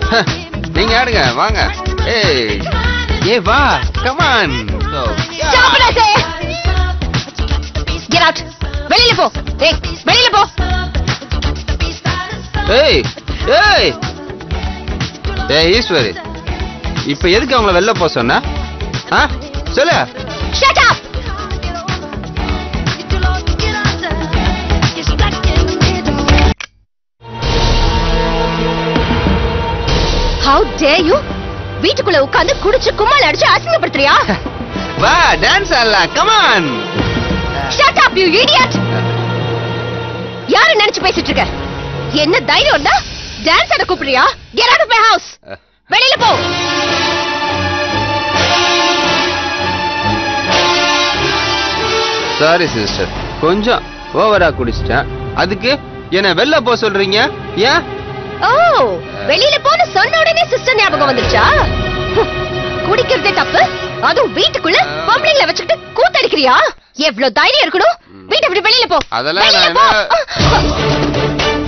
நீங்க ஆடுங்க வாங்க ஏய் ஏ வா come on Stop it, I say! Get out! வெளியில போ ஏய் வெளியில போ ஏய் ஏய் ஏய் ஈஸ்வரி இப்ப எதுக்கு அவங்கள வெளில போக சொன்ன ஆ சொல்லு Shut up! How dare you? வீட்டுக்குள்ள உட்கார்ந்து குடிச்சு கும்மால அடிச்சு அசிங்கப்படுத்துறியா வா டான்ஸ் ஆடலாம் come on Shut up, you idiot! யார நினைச்சு பேசிட்டு இருக்க என்ன தைரியம் இருந்தா டான்ஸ் ஆட கூப்பிடுறியா Get out of my house! வெளியில போ சாரி சிஸ்டர் கொஞ்சம் ஓவரா குடிச்சிட்டேன் அதுக்கு என்ன வெளில போக சொல்றீங்க ஏன் ஓ வெளியில போன சொன்ன உடனே சிஸ்டர் ஞாபகம் வந்துருச்சா ஹம், குடிக்கிறதே தப்பு அதுவும் வீட்டுக்குள்ள பொம்பளைங்களை வச்சுக்கிட்டு கூத்தடிக்கிறியா எவ்வளவு தைரியம் இருக்கணும் வீட்டை விட்டு வெளியில போ அதெல்லாம் வெளியில நான் போ என்ன-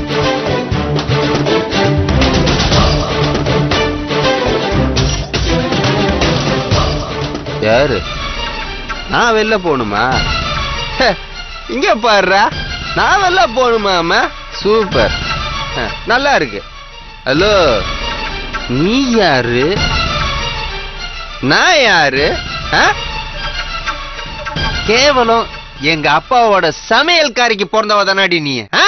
யாரு நான் வெளில போகணுமா ஹே, இங்க பாருடா நான் வெளில போகணுமா அம்மா சூப்பர் ஹே, நல்லா இருக்கு ஹலோ நீ யாரு நான் யாரு ஆ? கேவலம் எங்க அப்பாவோட சமையல்காரிக்கு பிறந்தவ தானாடி நீ ஆ?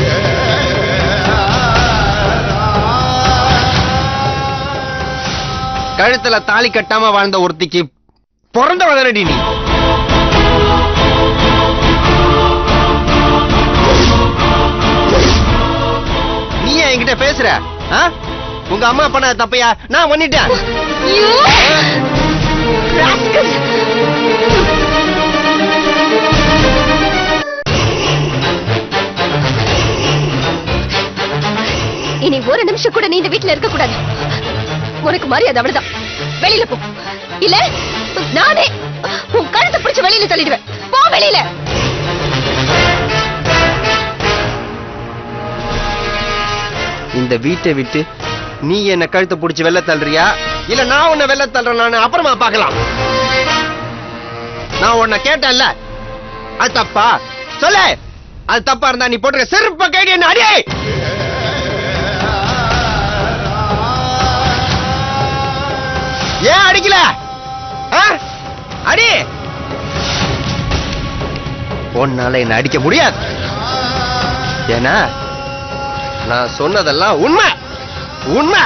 கழுத்துல தாலி கட்டாம வாழ்ந்த ஒருத்திக்கு பிறந்தவ தானடி நீ நீ ஏன் என்கிட்ட பேசுற ஆ? உங்க அம்மா பண்ண தப்பையா நான் பண்ணிட்டேன் You rascal! இனி ஒரு நிமிஷம் கூட நீ இந்த வீட்டுல இருக்க கூடாது உனக்கு மரியாதை அவ்வளவுதான் வெளியில போ இல்ல நானே உன் கழுத்தை பிடிச்சு வெளியில தள்ளிடுவேன் போ வெளியில இந்த வீட்டை விட்டு நீ என்ன கழுத்தை புடிச்சு வெள்ள தள்ளுறியா இல்ல நான் உன்னை வெள்ள தள்ளுறேன் நான் அப்புறமா பார்க்கலாம் நான் உன்னை கேட்டேன்ல அது தப்பா சொல்லு அது தப்பா இருந்தா நீ போட்டுருக்க செருப்ப கைடி என்ன அடி ஏன் அடிக்கல ஆ? அடி உன்னால என்ன அடிக்க முடியாது ஏன்னா நான் சொன்னதெல்லாம் உண்மை உண்மை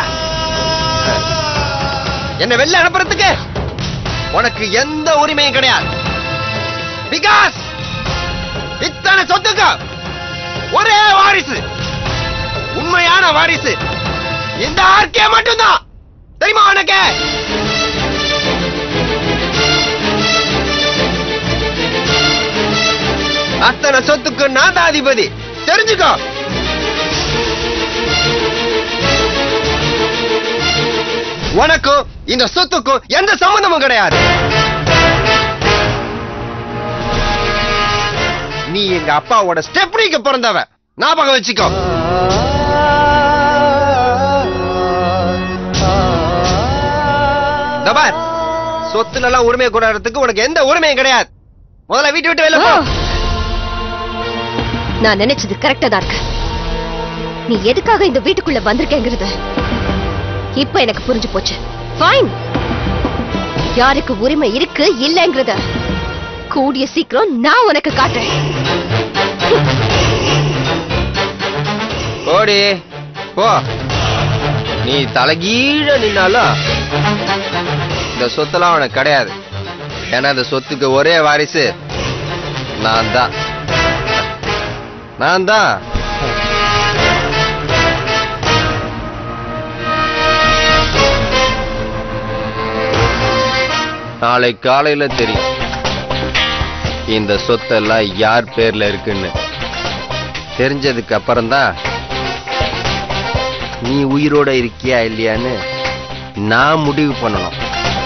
என்ன வெளில அனுப்புறதுக்கு உனக்கு எந்த உரிமையும் கிடையாது பிகாஸ் இத்தனை சொத்துக்கு ஒரே வாரிசு உண்மையான வாரிசு இந்த ஆர்கே மட்டும்தான் தெரியுமா உனக்கு அத்தனை சொத்துக்கு நான் தான் அதிபதி தெரிஞ்சுக்கோ உனக்கும் இந்த சொத்துக்கும் எந்த சம்பந்தமும் கிடையாது நீ எங்க அப்பாவோட ஸ்டெப்னிக்கு பிறந்தவ ஞாபகம் வச்சுக்கோ இதோ பார், சொத்துல எல்லாம் உரிமை கொண்டாடுறதுக்கு உனக்கு எந்த உரிமையும் கிடையாது முதல்ல வீட்டு விட்டு வெளில போ நான் நினைச்சது கரெக்டா தான் இருக்கு நீ எதுக்காக இந்த வீட்டுக்குள்ள வந்திருக்கேங்கிறது இப்ப எனக்கு புரிஞ்சு போச்சு ஃபைன் யாருக்கு உரிமை இருக்கு இல்லைங்கிறத கூடிய சீக்கிரம் நான் உனக்கு காட்டுறேன் போடி போ நீ தலைகீழ நின்னாலும் இந்த சொத்தெல்லாம் உனக்கு கிடையாது ஏன்னா இந்த சொத்துக்கு ஒரே வாரிசு நான் தான் நான் தான் நாளை காலையில தெரியும் இந்த சொத்தெல்லாம் யார் பேர்ல இருக்குன்னு தெரிஞ்சதுக்கு அப்புறம்தான் நீ உயிரோட இருக்கியா இல்லையான்னு நான் முடிவு பண்ணணும்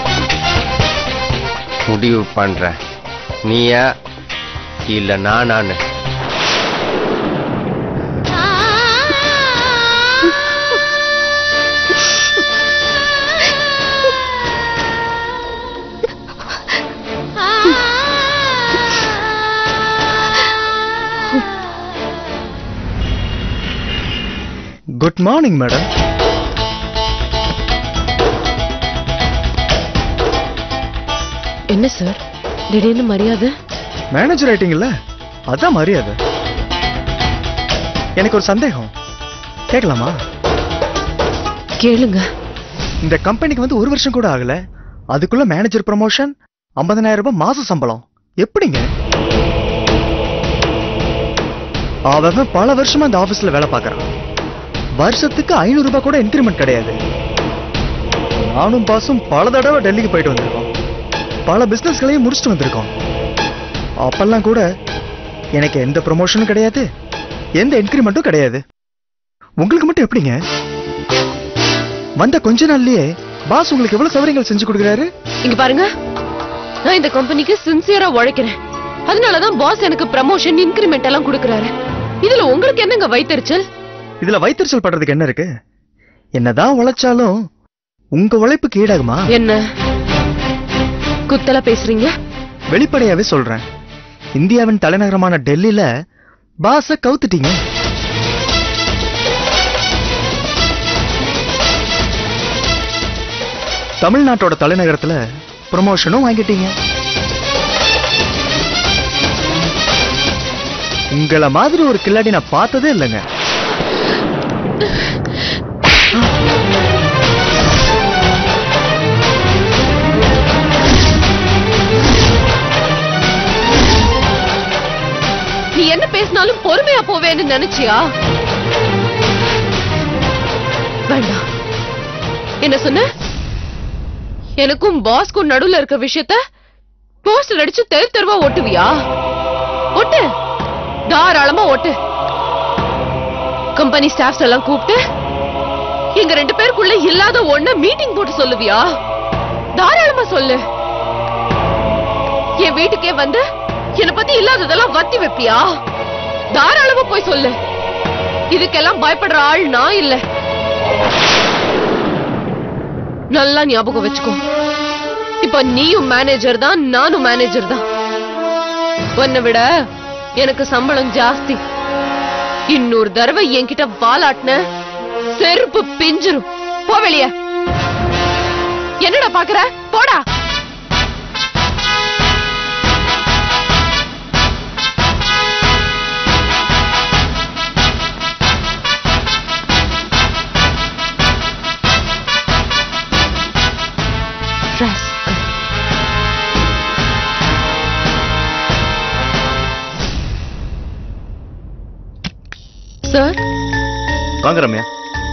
முடிவு பண்றேன் நீயா இல்ல நானான்னு குட் மார்னிங் மேடம் என்ன சார் திடீர்னு மரியாதை மேனேஜர் ஆயிட்டீங்கல்ல அதான் மரியாதை எனக்கு ஒரு சந்தேகம் கேட்கலாமா கேளுங்க இந்த கம்பெனிக்கு வந்து ஒரு வருஷம் கூட ஆகல அதுக்குள்ள மேனேஜர் ப்ரமோஷன் 50000 ரூபாய் மாச சம்பளம் எப்படிங்க அவன் பல வருஷமா இந்த ஆபீஸ்ல வேலை பார்க்கறான் வருஷத்துக்கு ஐநூறு ரூபாய் கூட இன்கிரிமெண்ட் கிடையாது நானும் பாசும் பல தடவை டெல்லிக்கு போயிட்டு வந்திருக்கோம் பல பிசினஸ்களையும் முடிச்சுட்டு வந்திருக்கோம் அப்பெல்லாம் கூட எனக்கு எந்த ப்ரமோஷனும் கிடையாது எந்த இன்கிரிமெண்ட்டும் கிடையாது உங்களுக்கு மட்டும் எப்படிங்க வந்த கொஞ்ச நாள்லயே பாஸ் உங்களுக்கு எவ்வளவு சௌகரியங்கள் செஞ்சு கொடுக்குறாரு இங்க பாருங்க நான் இந்த கம்பெனிக்கு சின்சியரா உழைக்கிறேன் அதனாலதான் பாஸ் எனக்கு ப்ரமோஷன் இன்கிரிமெண்ட் எல்லாம் கொடுக்கறாரு இதுல உங்களுக்கு என்னங்க வைத்தறிச்சல் இதுல வைத்தறிச்சல் படுறதுக்கு என்ன இருக்கு என்னதான் உழைச்சாலும் உங்க உழைப்புக்கு ஈடாகுமா என்ன குத்தலா பேசுறீங்க வெளிப்படையாவே சொல்றேன் இந்தியாவின் தலைநகரமான டெல்லியில பாஸ கவுத்துட்டீங்க தமிழ்நாட்டோட தலைநகரத்துல ப்ரமோஷனும் வாங்கிட்டீங்க உங்கள மாதிரி ஒரு கில்லாடி நான் பார்த்ததே இல்லைங்க நீ என்ன பேசினாலும் பொறுமையா போவேன்னு நினைச்சியா வேண்டாம் என்ன சொன்ன எனக்கும் பாஸ்க்கும் நடுவுல இருக்க விஷயத்த போஸ்டர் அடிச்சு தெரு தெருவா ஒட்டுவியா ஒட்டு தாராளமா ஒட்டு கம்பெனி ஸ்டாஃப்ஸ் எல்லாம் கூப்பிட்டு எங்க ரெண்டு பேருக்குள்ள இல்லாத ஒண்ண மீட்டிங் போட்டு சொல்லுவியா தாராளமா சொல்லு என் வீட்டுக்கே வந்து என்ன பத்தி இல்லாததெல்லாம் வத்தி வைப்பியா தாராளமா போய் சொல்லு இதுக்கெல்லாம் பயப்படுற ஆள் நான் இல்ல நல்லா ஞாபகம் வச்சுக்கோ இப்ப நீயும் மேனேஜர் தான் நானும் மேனேஜர் தான் உன்னை விட எனக்கு சம்பளம் ஜாஸ்தி இன்னொரு தடவை என்கிட்ட வாலாட்டின செருப்பு பிஞ்சிரும் போ வெளிய என்னடா பாக்குற போடா rascal. சார் வாங்க ரம்யா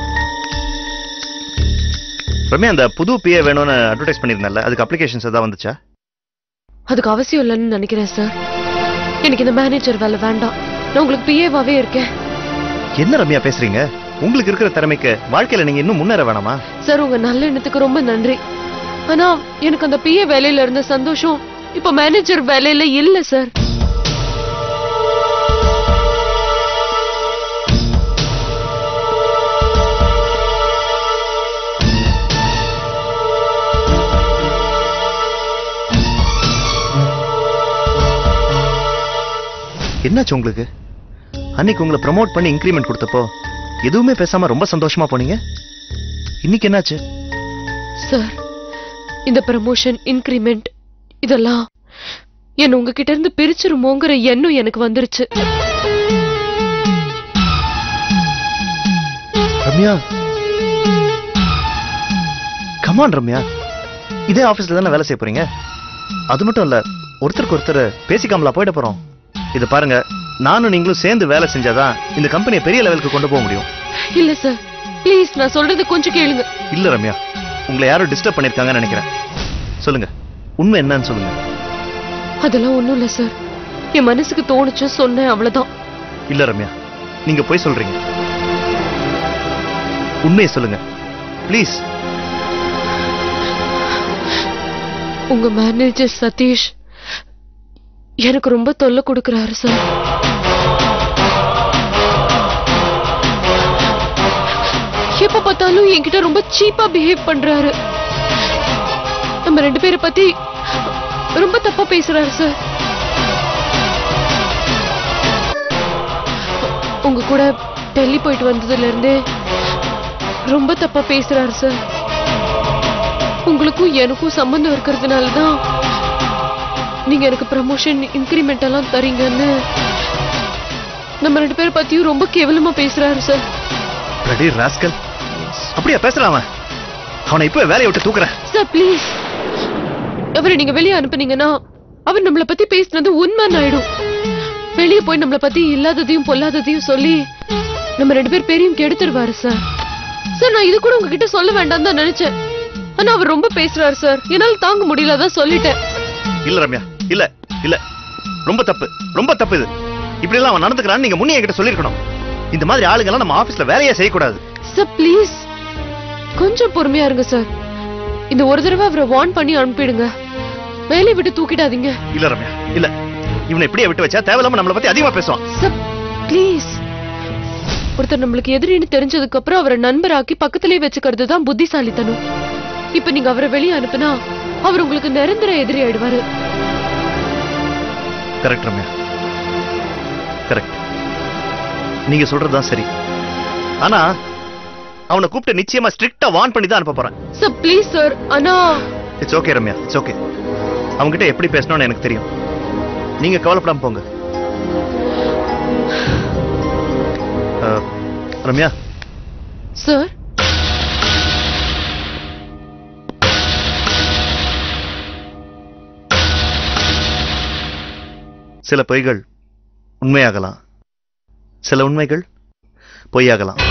ரம்யா அந்த புது பிஏ வேணும்னு அட்வர்டைஸ் பண்ணியிருந்தேன்ல அதுக்கு அப்ளிகேஷன்ஸ் ஏதாவது வந்துச்சா அதுக்கு அவசியம் இல்லைன்னு நினைக்கிறேன் சார் எனக்கு இந்த மேனேஜர் வேலை வேண்டாம் நான் உங்களுக்கு பிஏவாவே இருக்கேன் என்ன ரம்யா பேசுறீங்க உங்களுக்கு இருக்கிற திறமைக்கு வாழ்க்கையில நீங்க இன்னும் முன்னேற வேணாமா சார் உங்க நல்ல எண்ணத்துக்கு ரொம்ப நன்றி ஆனா எனக்கு அந்த பிஏ வேலையில இருந்த சந்தோஷம் இப்ப மேனேஜர் வேலையில இல்ல சார் என்னாச்சு உங்களுக்கு அன்னைக்கு உங்களை ப்ரமோட் பண்ணி இன்க்ரிமெண்ட் கொடுத்தப்போ எதுவுமே பேசாம ரொம்ப சந்தோஷமா போனீங்க இன்னைக்கு என்னாச்சு சார் இந்த ப்ரமோஷன் இன்கிரிமெண்ட் இதெல்லாம் என்ன உங்ககிட்ட இருந்து பிரிச்சிருமோங்கிற எண்ணம் எனக்கு வந்துருச்சு ரம்யா கமான் ரம்யா இதே ஆபீஸ்ல தானே வேலை செய்ய போறீங்க அது மட்டும் இல்ல ஒருத்தருக்கு ஒருத்தர் பேசிக்காமலா போயிட போறோம் இது பாருங்க நானும் நீங்களும் சேர்ந்து வேலை செஞ்சாதான் இந்த கம்பெனியை பெரிய லெவலுக்கு கொண்டு போக முடியும் இல்ல சார் ப்ளீஸ் நான் சொல்றது கொஞ்சம் கேளுங்க இல்ல ரம்யா உங்களை யாரும் டிஸ்டர்ப் பண்ணிருக்காங்கன்னு நினைக்கிறேன் சொல்லுங்க உண்மை என்னன்னு சொல்லுங்க அதெல்லாம் ஒண்ணும் இல்ல சார் என் மனசுக்கு தோணுச்சு சொன்னேன் அவ்வளவுதான் இல்ல ரம்யா நீங்க போய் சொல்றீங்க உண்மையை சொல்லுங்க ப்ளீஸ் உங்க மேனேஜர் சதீஷ் எனக்கு ரொம்ப தொல்லை கொடுக்கறாரு சார் எப்ப பார்த்தாலும் என்கிட்ட ரொம்ப சீப்பா பிஹேவ் பண்றாரு நம்ம ரெண்டு பேரை பத்தி ரொம்ப தப்பா பேசுறாரு சார் உங்க கூட டெல்லி போயிட்டு வந்ததுல இருந்தே ரொம்ப தப்பா பேசுறாரு சார் உங்களுக்கும் எனக்கும் சம்பந்தம் இருக்கிறதுனால தான் நீங்க எனக்கு ப்ரமோஷன் இன்கிரிமெண்ட் எல்லாம் தரீங்கன்னு நம்ம ரெண்டு பேரை பத்தியும் ரொம்ப கேவலமா பேசுறாரு சார் ரெடி ராஸ்கல் அப்படியா பேசுறான் அவன் அவனை இப்ப வேலையை விட்டு தூக்குறேன் சார் ப்ளீஸ் அவரை நீங்க வெளியே அனுப்புனீங்கன்னா அவர் நம்மள பத்தி பேசினது உண்மைன்னு ஆயிடும் வெளியே போய் நம்மள பத்தி இல்லாததையும் பொல்லாததையும் சொல்லி நம்ம ரெண்டு பேர் பேரையும் கெடுத்துருவாரு சார் சார் நான் இது கூட உங்ககிட்ட சொல்ல வேண்டாம் தான் நினைச்சேன் ஆனா அவர் ரொம்ப பேசுறாரு சார் என்னால தாங்க முடியல அதான் சொல்லிட்டேன் இல்ல ரம்யா இல்ல இல்ல ரொம்ப தப்பு ரொம்ப தப்பு இது இப்படி எல்லாம் அவன் நடந்துக்கிறான்னு நீங்க முன்னே என்கிட்ட சொல்லிருக்கணும் இந்த மாதிரி ஆளுங்கெல்லாம் நம்ம ஆபீஸ்ல வேலையே செய்யக்கூடாது சார் ப்ளீஸ் கொஞ்சம் பொறுமையா இருங்க சார் இந்த ஒரு தடவை அவரை வார்ன் பண்ணி அனுப்பிடுங்க வேலையை விட்டு தூக்கிடாதீங்க இல்ல ரம்யா இல்ல இவனை இப்படியே விட்டு வச்சா தேவையில்லாம நம்மளை பத்தி அதிகமா பேசுவான் சார் ப்ளீஸ் ஒருத்தர் நம்மளுக்கு எதிரின்னு தெரிஞ்சதுக்கு அப்புறம் அவரை நண்பராக்கி பக்கத்திலேயே வச்சுக்கிறது தான் புத்திசாலித்தனம் இப்ப நீங்க அவரை வெளியே அனுப்புனா அவர் உங்களுக்கு நிரந்தர எதிரி ஆயிடுவாரு கரெக்ட் ரம்யா கரெக்ட் நீங்க சொல்றதுதான் சரி ஆனா அவனை கூப்பிட்டு நிச்சயமா ஸ்ட்ரிக்டா வார்ன் பண்ணி தான் அனுப்ப போறேன் சார் ப்ளீஸ் சார் ஆனா it's okay Ramya it's okay அவன்கிட்ட எப்படி பேசணும்னு எனக்கு தெரியும் நீங்க கவலைப்படாம போங்க அஹ், ரம்யா சார் சில பொய்கள் உண்மையாகலாம் சில உண்மைகள் பொய்யாகலாம்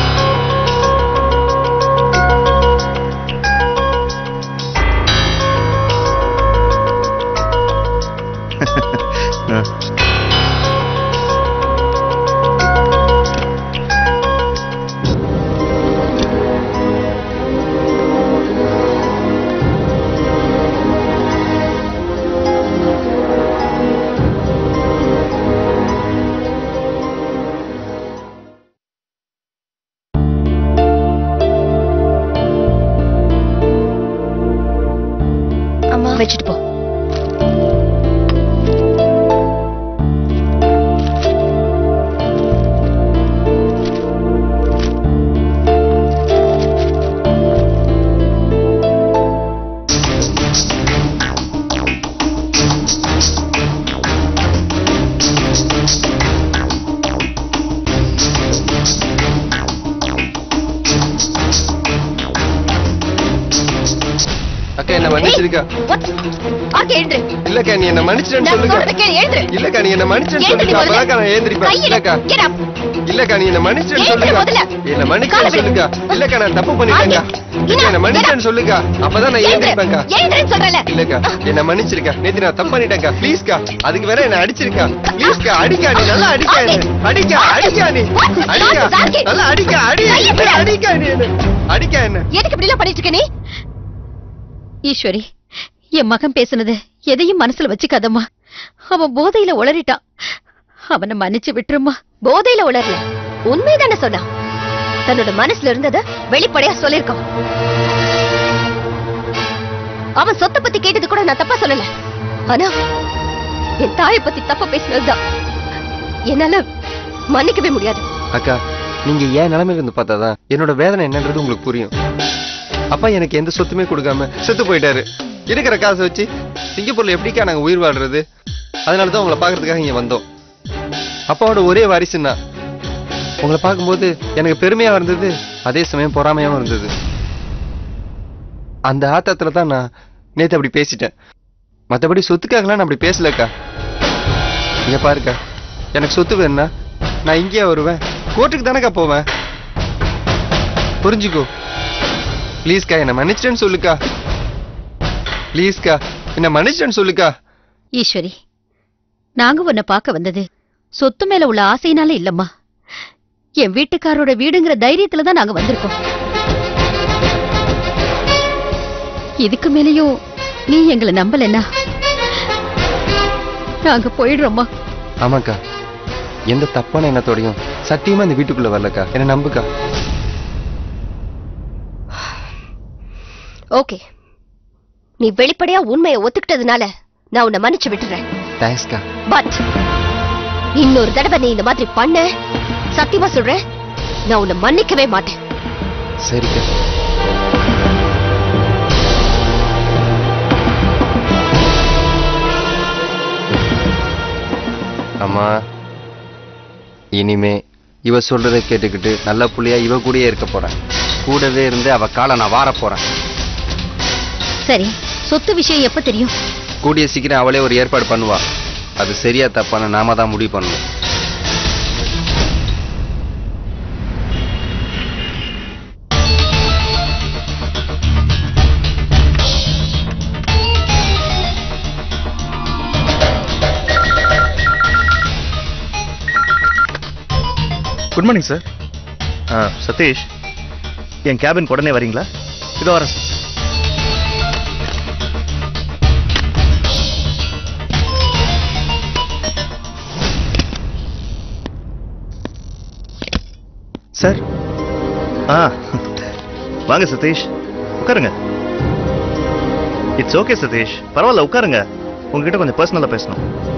அஹ். அம்மா வச்சுட்டு போ அக்கா என்ன மன்னிச்சிருக்கா What? ஆர்த்தி, எழுந்திரு. இல்லக்கா நீ என்ன மன்னிச்சிட்டேன்னு நான் சொல்லுக்கா சொல்றதை கேளு, எழுந்திரு. இல்லக்கா நீ என்ன மன்னிச்சிட்டேன்னு எழுந்திரு சொல்லுக்கா முதல்ல. அப்பதான் நான் ஏந்திரிப்பேன் கையில, இல்லக்கா get up. இல்லக்கா நீ என்ன மன்னிச்சிட்டேன்னு எழுந்திரு சொல்லுக்கா முதல்ல. என்ன மன்னிச்சிட்டேன்னு காலை சொல்லுக்கா விடு. இல்லக்கா நான் தப்பு பண்ணிட்டேன்க்கா ஆர்த்தி, இல்லக்கா என்ன get மன்னிச்சிட்டேன்னு up. சொல்லுக்கா அப்பதான் நான் எழுந்திரு. ஏந்திரிப்பேன்க்கா எழுந்திருன்னு சொல்றேன்ல. இல்லக்கா என்ன மன்னிச்சிருக்கா நேத்து நான் தப்பு பண்ணிட்டேன்க்கா ப்ளீஸ்க்கா அதுக்கு வேற என்ன அடிச்சிருக்கா ப்ளீஸ்க்கா அடிக்கா நீ நல்லா அடிக்கா என்ன அடிக்கா அடிக்கா நீ அடிக்கா நல்லா அடிக்கா அடி அடிக்கா நீ என்ன அடிக்கா என்ன எதுக்கு இப்படி எல்லாம் பண்ணிட்டு இருக்க நீ ஈஸ்வரி என் மகன் பேசுனது எதையும் மனசுல வச்சுக்காதம்மா அவன் போதையில உளறிட்டான் அவனை மன்னிச்சு விட்டுருமா போதையில உளரல உண்மைதானே சொன்னா தன்னோட மனசுல இருந்தத வெளிப்படையா சொல்லிருக்கான் அவன் சொத்தை பத்தி கேட்டது கூட நான் தப்பா சொல்லல ஆனா என் தாயை பத்தி தப்பா பேசினதுதான் என்னால மன்னிக்கவே முடியாது அக்கா நீங்க ஏன் நிலைமையில இருந்து பார்த்தாதான் என்னோட வேதனை என்னன்றது உங்களுக்கு புரியும் அப்பா எனக்கு எந்த சொத்துமே கொடுக்காம செத்து போயிட்டாரு இருக்கிற காசை வச்சு சிங்கப்பூர்ல எப்படிக்கா நாங்க உயிர் வாழ்றது அதனால தான் உங்களை பார்க்கறதுக்காக இங்க வந்தோம் அப்பாவோட ஒரே வாரிசுன்னா உங்களை பார்க்கும்போது எனக்கு பெருமையா இருந்தது அதே சமயம் பொறாமையாவும் இருந்தது அந்த ஆத்தத்துல தான் நான் நேத்து அப்படி பேசிட்டேன் மத்தபடி சொத்துக்காகலாம் நான் அப்படி பேசலக்கா இங்க பாருக்கா எனக்கு சொத்து வேணும்னா நான் இங்கேயே வருவேன் கோர்ட்டுக்கு தானக்கா போவேன் புரிஞ்சுக்கோ ப்ளீஸ்க்கா என்ன மன்னிச்சிட்டேன்னு சொல்லுக்கா ப்ளீஸ்க்கா என்ன மன்னிச்சிட்டேன்னு சொல்லுக்கா ஈஸ்வரி நாங்க உன்னை பார்க்க வந்தது சொத்து மேல உள்ள ஆசையினால இல்லம்மா என் வீட்டுக்காரோட வீடுங்கிற தைரியத்துல தான் நாங்க வந்திருக்கோம் இதுக்கு மேலயும் நீ எங்களை நம்பலன்னா நாங்க போயிடுறோம்மா ஆமாக்கா எந்த தப்பான எண்ணத்தோடையும் சத்தியமா இந்த வீட்டுக்குள்ள வரலக்கா என்ன நம்புக்கா ஓகே நீ வெளிப்படையா உண்மையை ஒத்துக்கிட்டதுனால நான் உன்னை மன்னிச்சு விட்டுறேன் தேங்க்ஸ்க்கா பட் இன்னொரு தடவை நீ இந்த மாதிரி பண்ண சத்தியமா சொல்றேன் நான் உன்னை மன்னிக்கவே மாட்டேன் சரிக்கா அம்மா இனிமே இவ சொல்றதை கேட்டுக்கிட்டு நல்ல புள்ளையா இவ கூடயே இருக்க போறேன் கூடவே இருந்து அவ காலை நான் வார போறேன் சரி சொத்து விஷயம் எப்ப தெரியும் கூடிய சீக்கிரம் அவளே ஒரு ஏற்பாடு பண்ணுவா அது சரியா தப்பான்னு நாம தான் முடிவு பண்ணணும் குட் மார்னிங் சார் ஆ, சதீஷ் என் கேபின் உடனே வரீங்களா இதோ வரேன் சார் சார் ஆ வாங்க சதீஷ் உட்காருங்க இட்ஸ் ஓகே சதீஷ் பரவாயில்ல உட்காருங்க உங்ககிட்ட கொஞ்சம் பர்சனலா பேசணும்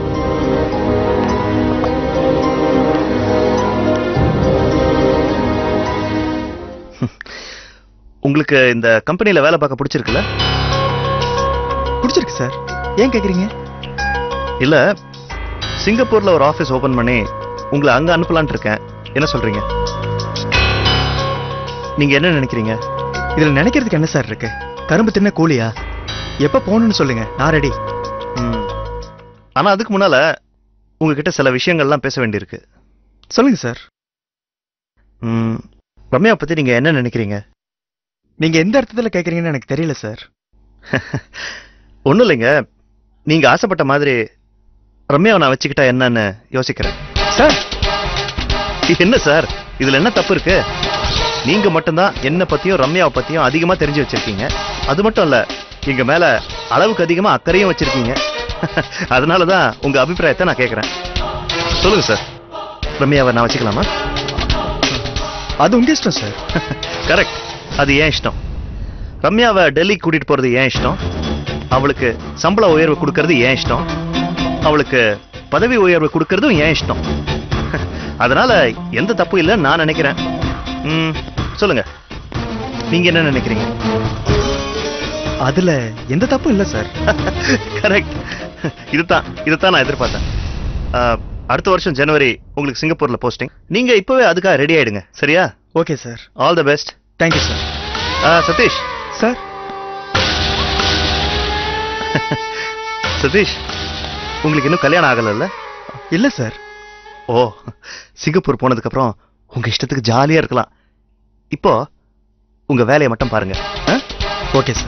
உங்களுக்கு இந்த கம்பெனில வேலை பார்க்க பிடிச்சிருக்குல்ல பிடிச்சிருக்கு சார் ஏன் கேக்குறீங்க இல்ல சிங்கப்பூர்ல ஒரு ஆபீஸ் ஓபன் பண்ணி உங்களை அங்க அனுப்பலாம்னு இருக்கேன் என்ன சொல்றீங்க நீங்க என்ன நினைக்கிறீங்க இதுல நினைக்கிறதுக்கு என்ன சார் இருக்கு கரும்பு தின்ன கூலியா எப்ப போகணும்னு சொல்லுங்க நான் ரெடி ம். ஆனா அதுக்கு முன்னால உங்ககிட்ட சில விஷயங்கள்லாம் பேச வேண்டியிருக்கு சொல்லுங்க சார் ம், ரம்யா பத்தி நீங்க என்ன நினைக்கிறீங்க நீங்க எந்த அர்த்தத்துல கேக்குறீங்கன்னு எனக்கு தெரியல சார் ஒண்ணும் இல்லைங்க நீங்க ஆசைப்பட்ட மாதிரி ரம்யாவை நான் வச்சுக்கிட்டா என்னன்னு யோசிக்கிறேன் சார் என்ன சார் இதுல என்ன தப்பு இருக்கு நீங்க மட்டும்தான் என்ன பத்தியும் ரம்யாவை பத்தியும் அதிகமா தெரிஞ்சு வச்சிருக்கீங்க அது மட்டும் இல்ல எங்க மேல அளவுக்கு அதிகமா அக்கறையும் வச்சிருக்கீங்க அதனாலதான் உங்க அபிப்பிராயத்தை நான் கேக்குறேன் சொல்லுங்க சார் ரம்யாவை நான் வச்சுக்கலாமா அது உங்க இஷ்டம் சார் கரெக்ட் அது ஏன் இஷ்டம் ரம்யாவை டெல்லி கூட்டிட்டு போறது ஏன் இஷ்டம் அவளுக்கு சம்பள உயர்வு கொடுக்கறது ஏன் இஷ்டம் அவளுக்கு பதவி உயர்வு கொடுக்கறதும் ஏன் இஷ்டம் அதனால எந்த தப்பு இல்லைன்னு நான் நினைக்கிறேன் ம், சொல்லுங்க நீங்க என்ன நினைக்கிறீங்க அதுல எந்த தப்பும் இல்ல சார் கரெக்ட் இதுதான் இதுதான் நான் எதிர்பார்த்தேன் ஆ, அடுத்த வருஷம் ஜனவரி உங்களுக்கு சிங்கப்பூர்ல போஸ்டிங் நீங்க இப்பவே அதுக்காக ரெடி ஆயிடுங்க சரியா okay sir all the best thank you sir Satish sir Satish உங்களுக்கு இன்னும் கல்யாணம் ஆகலைல்ல இல்ல சார் ஓ சிங்கப்பூர் போனதுக்கு அப்புறம் உங்க இஷ்டத்துக்கு ஜாலியா இருக்கலாம் இப்போ உங்க வேலையை மட்டும் பாருங்க ஆ? Okay sir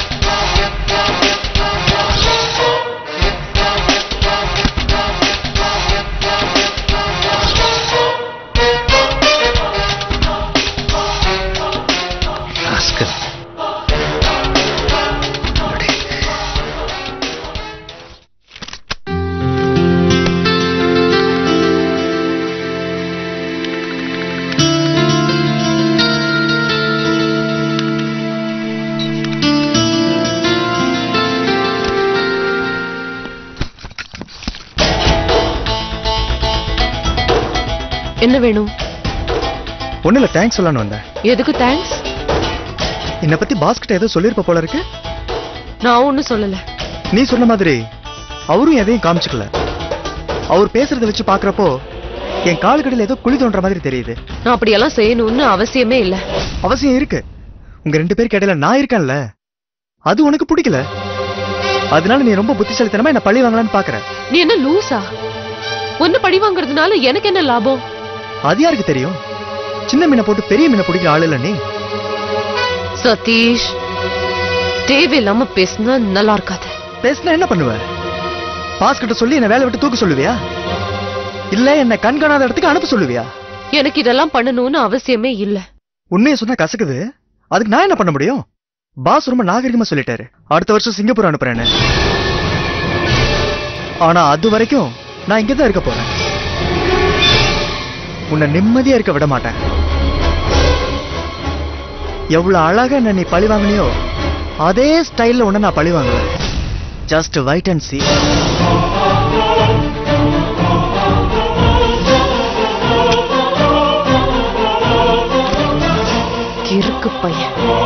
Rascal. என்ன வேணும் ஒண்ணு இல்ல தேங்க்ஸ் சொல்லலாம்னு வந்தேன் எதுக்கு தேங்க்ஸ் என்னை பத்தி பாஸ் கிட்ட ஏதோ சொல்லிருப்ப போல இருக்கு நான் ஒன்னும் சொல்லல நீ சொன்ன மாதிரி அவரும் எதையும் காமிச்சுக்கல அவர் பேசுறத வச்சு பாக்குறப்போ என் காலுக்கடியில் ஏதோ குழி தோன்ற மாதிரி தெரியுது நான் அப்படியெல்லாம் செய்யணும்னு அவசியமே இல்ல அவசியம் இருக்கு உங்க ரெண்டு பேருக்கு இடையில நான் இருக்கேன்ல அது உனக்கு பிடிக்கல அதனால நீ ரொம்ப புத்திசாலித்தனமா என்ன பழி வாங்கலாம்னு பாக்குற நீ என்ன லூசா ஒன்னு பழி வாங்குறதுனால எனக்கு என்ன லாபம் அது யாருக்கு தெரியும் சின்ன மீனை போட்டு பெரிய மீனை பிடிக்கிற ஆள் இல்ல நீ சதீஷ் தேவையில்லாம பேசினா நல்லா இருக்காது பேசினா என்ன பண்ணுவ பாஸ் கிட்ட சொல்லி என்ன வேலை விட்டு தூக்க சொல்லுவியா இல்ல என்ன கண் காணாத இடத்துக்கு அனுப்ப சொல்லுவியா எனக்கு இதெல்லாம் பண்ணணும்னு அவசியமே இல்ல உண்மையை சொன்னா கசக்குது அதுக்கு நான் என்ன பண்ண முடியும் பாஸ் ரொம்ப நாகரிகமா சொல்லிட்டாரு அடுத்த வருஷம் சிங்கப்பூர் அனுப்புறேன்னு ஆனா அது வரைக்கும் நான் இங்க தான் இருக்க போறேன் உன்னை நிம்மதியா இருக்க விட மாட்டேன் எவ்வளவு அழகா என்ன நீ பழி வாங்கினியோ அதே ஸ்டைல்ல உன்னை நான் பழி வாங்குவேன் ஜஸ்ட் வைட் அண்ட் சி இருக்கு அழுக்கு பையன்